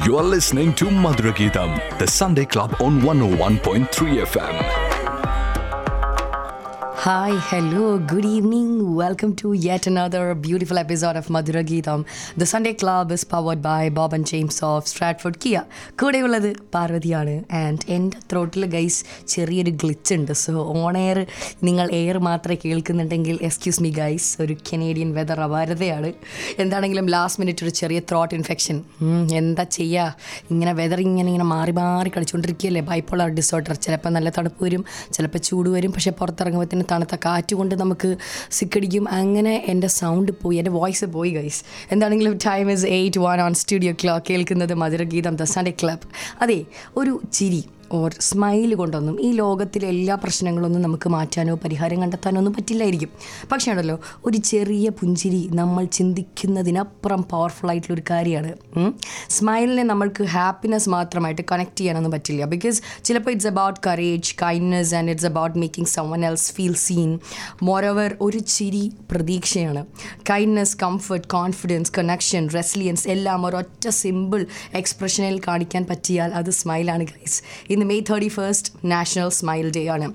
You are listening to Madhura Geetam, the Sunday Club on 101.3 FM. Hi, hello, good evening. Welcome to yet another beautiful episode of Madhura Geetam. The Sunday Club is powered by Bob and James of Stratford Kia. കൂടെയുള്ളത് പാർവതിയാണ് and എൻ്റെ ത്രോട്ടിൽ guys ചെറിയൊരു glitch ഉണ്ട് so on air നിങ്ങൾ air മാത്രമേ കേൾക്കുന്നുണ്ടെങ്കിൽ excuse me guys ഒരു കനേഡിയൻ വെതർ അപാരതയാണ് എന്താണെങ്കിലും ലാസ്റ്റ് മിനിറ്റ് ഒരു ചെറിയ ത്രോട്ട് ഇൻഫെക്ഷൻ എന്താ ചെയ്യുക ഇങ്ങനെ വെതർ ഇങ്ങനെ ഇങ്ങനെ മാറി മാറി കളിച്ചുകൊണ്ടിരിക്കുകയല്ലേ ബൈപ്പോളർ ഡിസോർഡർ ചിലപ്പോൾ നല്ല തണുപ്പ് വരും ചിലപ്പോൾ ചൂട് വരും പക്ഷേ പുറത്തിറങ്ങുമ്പോഴത്തേന് തണുത്ത കാറ്റ് കൊണ്ട് നമുക്ക് സിക്കടിക്കും അങ്ങനെ എൻ്റെ സൗണ്ട് പോയി എൻ്റെ വോയിസ് പോയി ഗൈസ് എന്താണെങ്കിലും time is eight one on studio clock കേൾക്കുന്നത് മധുരഗീതം ദ സൺഡേ ക്ലബ് അതെ ഒരു ചിരി ഓർ സ്മൈൽ കൊണ്ടൊന്നും ഈ ലോകത്തിലെ എല്ലാ പ്രശ്നങ്ങളൊന്നും നമുക്ക് മാറ്റാനോ പരിഹാരം കണ്ടെത്താനോ ഒന്നും പറ്റില്ലായിരിക്കും പക്ഷേ ഉണ്ടല്ലോ ഒരു ചെറിയ പുഞ്ചിരി നമ്മൾ ചിന്തിക്കുന്നതിനപ്പുറം പവർഫുൾ ആയിട്ടുള്ളൊരു കാര്യമാണ് സ്മൈലിനെ നമ്മൾക്ക് ഹാപ്പിനെസ് മാത്രമായിട്ട് കണക്ട് ചെയ്യാനൊന്നും പറ്റില്ല ബിക്കോസ് ചിലപ്പോൾ it's about courage kindness and it's about making someone else feel seen moreover ഒരു ചിരി പ്രതീക്ഷയാണ് kindness comfort confidence connection resilience എല്ലാം ഒരൊറ്റ സിമ്പിൾ എക്സ്പ്രഷനിൽ കാണിക്കാൻ പറ്റിയാൽ അത് സ്മൈലാണ് ഗൈസ് ഇന്ന് May thirty first national smile day ആണ്